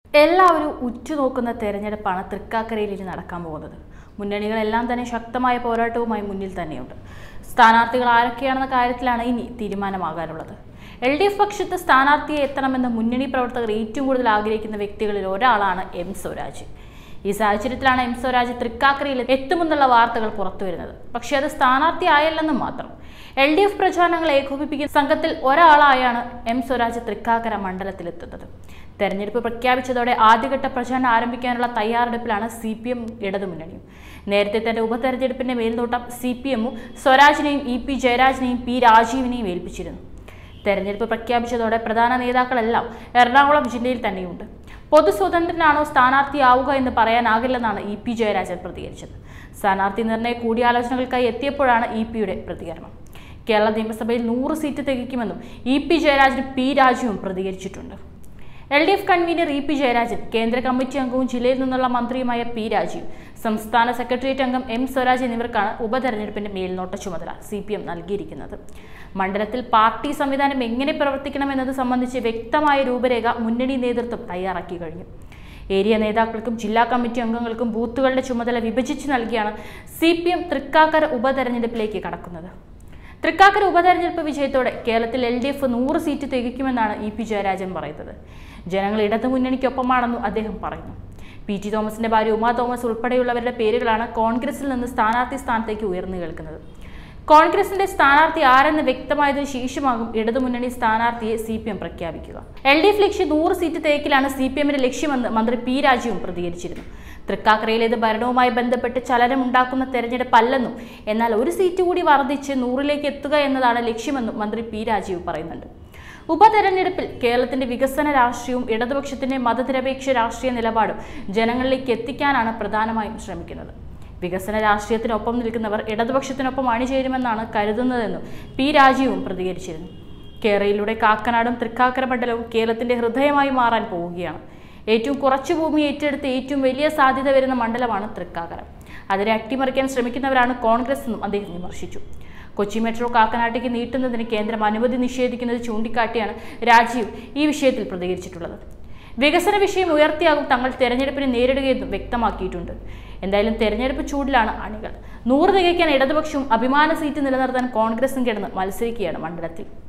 എല്ലാവരും ഉറ്റുനോക്കുന്ന തെരഞ്ഞെടുപ്പാണ് തൃക്കാക്കരയിൽ ഇനി നടക്കാൻ പോകുന്നത് മുന്നണികളെല്ലാം തന്നെ ശക്തമായ പോരാട്ടവുമായി മുന്നിൽ തന്നെയുണ്ട് സ്ഥാനാർത്ഥികൾ ആരൊക്കെയാണെന്ന കാര്യത്തിലാണ് ഇനി തീരുമാനമാകാനുള്ളത് എൽ ഡി എഫ് പക്ഷത്ത് സ്ഥാനാർത്ഥിയെ എത്തണമെന്ന് മുന്നണി പ്രവർത്തകർ ഏറ്റവും കൂടുതൽ ആഗ്രഹിക്കുന്ന വ്യക്തികളിൽ ഒരാളാണ് എം സ്വരാജ് ഈ സാഹചര്യത്തിലാണ് എം സ്വരാജ് തൃക്കാക്കരയിൽ എത്തുമെന്നുള്ള വാർത്തകൾ പുറത്തുവരുന്നത് പക്ഷേ അത് സ്ഥാനാർത്ഥി ആയല്ലെന്ന് മാത്രം എൽ ഡി എഫ് പ്രചാരണങ്ങൾ ഏകോപിപ്പിക്കുന്ന സംഘത്തിൽ ഒരാളായാണ് എം സ്വരാജ് തൃക്കാക്കര മണ്ഡലത്തിലെത്തുന്നത് തെരഞ്ഞെടുപ്പ് പ്രഖ്യാപിച്ചതോടെ ആദ്യഘട്ട പ്രചാരണം ആരംഭിക്കാനുള്ള തയ്യാറെടുപ്പിലാണ് സി പി എം ഇടതുമുന്നണിയും നേരത്തെ തന്നെ ഉപതെരഞ്ഞെടുപ്പിന്റെ മേൽനോട്ടം സി പി എമ്മും സ്വരാജിനെയും ഇ പി ജയരാജിനെയും പി രാജീവിനെയും ഏൽപ്പിച്ചിരുന്നു തെരഞ്ഞെടുപ്പ് പ്രഖ്യാപിച്ചതോടെ പ്രധാന നേതാക്കളെല്ലാം എറണാകുളം ജില്ലയിൽ തന്നെയുണ്ട് പൊതു സ്വതന്ത്രനാണോ സ്ഥാനാർത്ഥിയാവുക എന്ന് പറയാനാകില്ലെന്നാണ് ഇ പി ജയരാജൻ പ്രതികരിച്ചത് സ്ഥാനാർത്ഥി നിർണയ കൂടിയാലോചനകൾക്കായി എത്തിയപ്പോഴാണ് ഇ പിയുടെ പ്രതികരണം കേരള നിയമസഭയിൽ നൂറ് സീറ്റ് തികയ്ക്കുമെന്നും ഇ പി ജയരാജൻ പി രാജുവും പ്രതികരിച്ചിട്ടുണ്ട് L D F convener E P Jayarajan കേന്ദ്ര കമ്മിറ്റി അംഗവും ജില്ലയിൽ നിന്നുള്ള മന്ത്രിയുമായ പി രാജീവ് സംസ്ഥാന സെക്രട്ടേറിയറ്റ് അംഗം എം സ്വരാജ് എന്നിവർക്കാണ് ഉപതെരഞ്ഞെടുപ്പിന്റെ മേൽനോട്ട ചുമതല സി പി എം നൽകിയിരിക്കുന്നത് മണ്ഡലത്തിൽ പാർട്ടി സംവിധാനം എങ്ങനെ പ്രവർത്തിക്കണമെന്നത് സംബന്ധിച്ച് വ്യക്തമായ രൂപരേഖ മുന്നണി നേതൃത്വം തയ്യാറാക്കി കഴിഞ്ഞു ഏരിയ നേതാക്കൾക്കും ജില്ലാ കമ്മിറ്റി അംഗങ്ങൾക്കും ബൂത്തുകളുടെ ചുമതല വിഭജിച്ച് നൽകിയാണ് സി പി എം തൃക്കാക്കര ഉപതെരഞ്ഞെടുപ്പിലേക്ക് കടക്കുന്നത് തൃക്കാക്കര ഉപതെരഞ്ഞെടുപ്പ് വിജയത്തോടെ കേരളത്തിൽ എൽ ഡി എഫ് നൂറ് സീറ്റ് തികയ്ക്കുമെന്നാണ് ഇ പി ജയരാജൻ പറയുന്നത് ജനങ്ങൾ ഇടതു മുന്നണിക്കൊപ്പമാണെന്നും അദ്ദേഹം പറയുന്നു പി ടി തോമസിന്റെ ഭാര്യ ഉമാ തോമസ് ഉൾപ്പെടെയുള്ളവരുടെ പേരുകളാണ് കോൺഗ്രസിൽ നിന്ന് സ്ഥാനാർത്ഥി സ്ഥാനത്തേക്ക് ഉയർന്നു കേൾക്കുന്നത് കോൺഗ്രസിന്റെ സ്ഥാനാർത്ഥി ആരെന്ന് വ്യക്തമായതിനു ശേഷമാകും ഇടതുമുന്നണി സ്ഥാനാർത്ഥിയെ സി പി എം പ്രഖ്യാപിക്കുക എൽ ഡി എഫ് ലക്ഷ്യം നൂറ് സീറ്റ് തേക്കിലാണ് സി പി എമ്മിന്റെ ലക്ഷ്യമെന്ന് മന്ത്രി പി രാജീവും പ്രതികരിച്ചിരുന്നു തൃക്കാക്കരയിലേത് ഭരണവുമായി ബന്ധപ്പെട്ട് ചലനമുണ്ടാക്കുന്ന തെരഞ്ഞെടുപ്പല്ലെന്നും എന്നാൽ ഒരു സീറ്റ് കൂടി വർദ്ധിച്ച് നൂറിലേക്ക് എത്തുക എന്നതാണ് ലക്ഷ്യമെന്നും മന്ത്രി പി രാജീവ് പറയുന്നുണ്ട് ഉപതെരഞ്ഞെടുപ്പിൽ കേരളത്തിന്റെ വികസന രാഷ്ട്രീയവും ഇടതുപക്ഷത്തിന്റെ മതനിരപേക്ഷ രാഷ്ട്രീയ നിലപാടും ജനങ്ങളിലേക്ക് എത്തിക്കാനാണ് പ്രധാനമായും ശ്രമിക്കുന്നത് വികസന രാഷ്ട്രീയത്തിനൊപ്പം നിൽക്കുന്നവർ ഇടതുപക്ഷത്തിനൊപ്പം അണിചേരുമെന്നാണ് കരുതുന്നതെന്നും പി രാജീവും പ്രതികരിച്ചിരുന്നു കേരളയിലൂടെ കാക്കനാടും തൃക്കാക്കര മണ്ഡലവും കേരളത്തിന്റെ ഹൃദയമായി മാറാൻ പോവുകയാണ് ഏറ്റവും കുറച്ചു ഭൂമി ഏറ്റെടുത്ത് ഏറ്റവും വലിയ സാധ്യത വരുന്ന മണ്ഡലമാണ് തൃക്കാക്കര അതിനെ അട്ടിമറിക്കാൻ ശ്രമിക്കുന്നവരാണ് കോൺഗ്രസ് എന്നും അദ്ദേഹം വിമർശിച്ചു കൊച്ചി മെട്രോ കാക്കനാട്ടേക്ക് നീട്ടുന്നതിന് കേന്ദ്രം അനുമതി നിഷേധിക്കുന്നത് ചൂണ്ടിക്കാട്ടിയാണ് രാജീവ് ഈ വിഷയത്തിൽ പ്രതികരിച്ചിട്ടുള്ളത് വികസന വിഷയം ഉയർത്തിയാകും തങ്ങൾ തെരഞ്ഞെടുപ്പിനെ നേരിടുകയെന്നും വ്യക്തമാക്കിയിട്ടുണ്ട് എന്തായാലും തെരഞ്ഞെടുപ്പ് ചൂടിലാണ് അണികൾ നൂറ് തികയ്ക്കാൻ ഇടതുപക്ഷവും അഭിമാന സീറ്റ് നിലനിർത്താൻ കോൺഗ്രസും കിടന്ന് മത്സരിക്കുകയാണ് മണ്ഡലത്തിൽ